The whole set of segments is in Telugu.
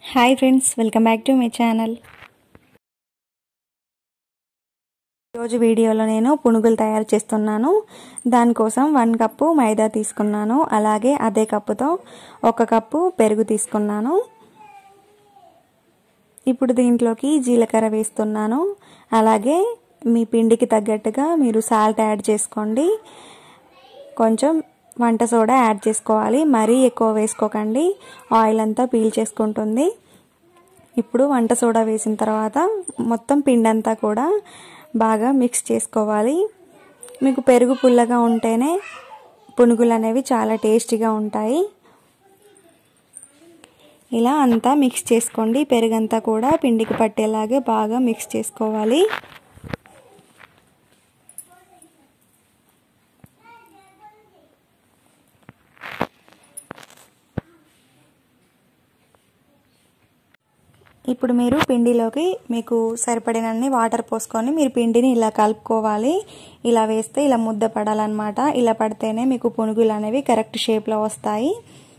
hi friends welcome back to my channel ఈరోజు వీడియోలో నేను పునుగులు తయారు చేస్తున్నాను దానికోసం వన్ కప్పు మైదా తీసుకున్నాను అలాగే అదే కప్పుతో ఒక కప్పు పెరుగు తీసుకున్నాను ఇప్పుడు దీంట్లోకి జీలకర్ర వేస్తున్నాను అలాగే మీ పిండికి తగ్గట్టుగా మీరు సాల్ట్ యాడ్ చేసుకోండి కొంచెం వంట సోడా యాడ్ చేసుకోవాలి మరీ ఎక్కువ వేసుకోకండి ఆయిల్ అంతా పీల్ చేసుకుంటుంది ఇప్పుడు వంట సోడా వేసిన తర్వాత మొత్తం పిండి అంతా కూడా బాగా మిక్స్ చేసుకోవాలి మీకు పెరుగు పుల్లగా ఉంటేనే పునుగులు అనేవి చాలా టేస్టీగా ఉంటాయి ఇలా అంతా మిక్స్ చేసుకోండి పెరుగంతా కూడా పిండికి పట్టేలాగే బాగా మిక్స్ చేసుకోవాలి ఇప్పుడు మీరు పిండిలోకి మీకు సరిపడినన్ని వాటర్ పోసుకొని మీరు పిండిని ఇలా కలుపుకోవాలి ఇలా వేస్తే ఇలా ముద్ద పడాలన్నమాట ఇలా పడితేనే మీకు పునుగులు అనేవి కరెక్ట్ షేప్లో వస్తాయి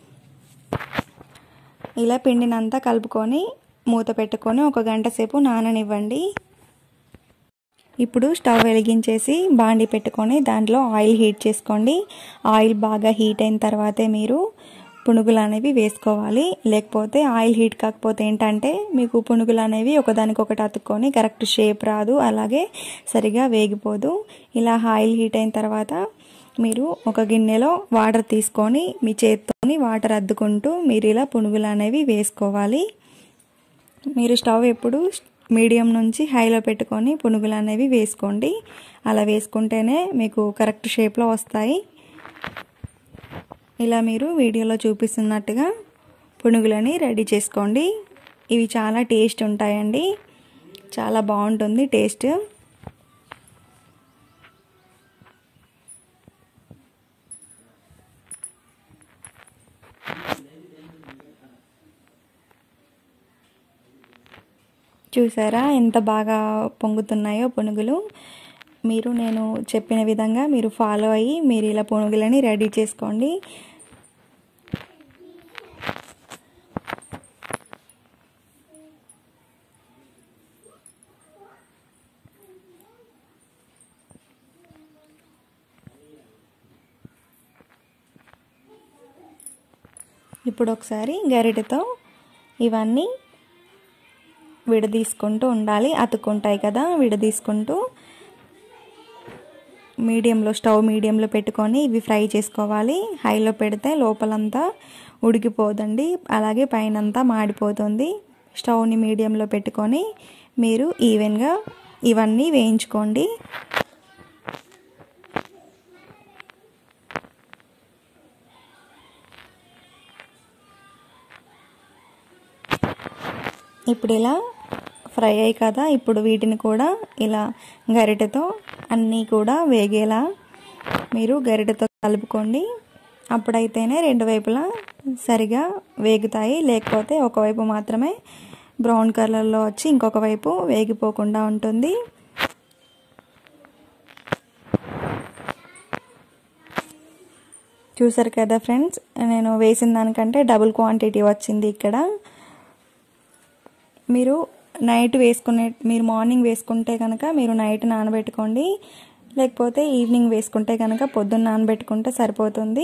ఇలా పిండిని అంతా కలుపుకొని మూత పెట్టుకొని ఒక గంట సేపు నాననివ్వండి ఇప్పుడు స్టవ్ వెలిగించేసి బాండి పెట్టుకొని దాంట్లో ఆయిల్ హీట్ చేసుకోండి ఆయిల్ బాగా హీట్ అయిన తర్వాతే మీరు పునుగులు అనేవి వేసుకోవాలి లేకపోతే ఆయిల్ హీట్ కాకపోతే ఏంటంటే మీకు పునుగులు అనేవి ఒకదానికొకటి అతుక్కొని కరెక్ట్ షేప్ రాదు అలాగే సరిగా వేగిపోదు ఇలా ఆయిల్ హీట్ అయిన తర్వాత మీరు ఒక గిన్నెలో వాటర్ తీసుకొని మీ చేత్తోని వాటర్ అద్దుకుంటూ మీరు ఇలా పునుగులు అనేవి వేసుకోవాలి మీరు స్టవ్ ఎప్పుడు మీడియం నుంచి హైలో పెట్టుకొని పునుగులు అనేవి వేసుకోండి అలా వేసుకుంటేనే మీకు కరెక్ట్ షేప్లో వస్తాయి ఇలా మీరు వీడియోలో చూపిస్తున్నట్టుగా పునుగులని రెడీ చేసుకోండి ఇవి చాలా టేస్ట్ ఉంటాయండి చాలా బాగుంటుంది టేస్ట్ చూసారా ఎంత బాగా పొంగుతున్నాయో పునుగులు మీరు నేను చెప్పిన విధంగా మీరు ఫాలో అయ్యి మీరు ఇలా పునుగులని రెడీ చేసుకోండి ఇప్పుడు ఒకసారి గరిటెతో ఇవన్నీ విడదీసుకుంటూ ఉండాలి అతుక్కుంటాయి కదా విడదీసుకుంటూ మీడియంలో స్టవ్ మీడియంలో పెట్టుకొని ఇవి ఫ్రై చేసుకోవాలి హైలో పెడితే లోపలంతా ఉడికిపోదండి అలాగే పైనంతా మాడిపోతుంది స్టవ్ని మీడియంలో పెట్టుకొని మీరు ఈవెన్గా ఇవన్నీ వేయించుకోండి ఇప్పుడు ఇలా ఫ్రై అయ్యి కదా ఇప్పుడు వీటిని కూడా ఇలా గరిటెతో అన్నీ కూడా వేగేలా మీరు గరిటెతో కలుపుకోండి అప్పుడైతేనే రెండు వైపులా సరిగా వేగుతాయి లేకపోతే ఒకవైపు మాత్రమే బ్రౌన్ కలర్లో వచ్చి ఇంకొక వైపు వేగిపోకుండా ఉంటుంది చూసారు కదా ఫ్రెండ్స్ నేను వేసిన దానికంటే డబుల్ క్వాంటిటీ వచ్చింది ఇక్కడ మీరు నైట్ వేసుకునే మీరు మార్నింగ్ వేసుకుంటే కనుక మీరు నైట్ నానబెట్టుకోండి లేకపోతే ఈవినింగ్ వేసుకుంటే కనుక పొద్దున్న నానబెట్టుకుంటే సరిపోతుంది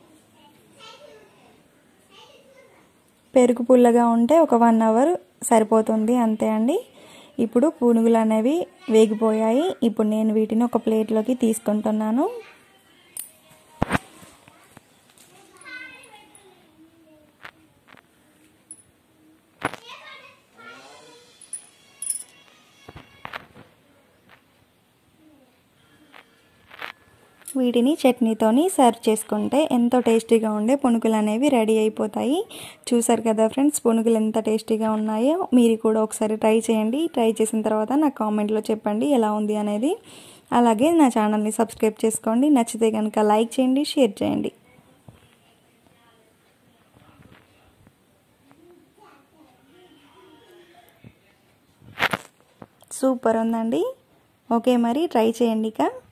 పెరుగు పుల్లగా ఉంటే ఒక వన్ అవర్ సరిపోతుంది అంతే అండి ఇప్పుడు పునుగులు అనేవి వేగిపోయాయి ఇప్పుడు నేను వీటిని ఒక ప్లేట్లోకి తీసుకుంటున్నాను వీటిని చట్నీతోని సర్వ్ చేసుకుంటే ఎంతో టేస్టీగా ఉండే పునుగులు అనేవి రెడీ అయిపోతాయి చూసారు కదా ఫ్రెండ్స్ పునుగులు ఎంత టేస్టీగా ఉన్నాయో మీరు కూడా ఒకసారి ట్రై చేయండి ట్రై చేసిన తర్వాత నాకు కామెంట్లో చెప్పండి ఎలా ఉంది అనేది అలాగే నా ఛానల్ని సబ్స్క్రైబ్ చేసుకోండి నచ్చితే కనుక లైక్ చేయండి షేర్ చేయండి సూపర్ ఉందండి ఓకే మరి ట్రై చేయండి ఇక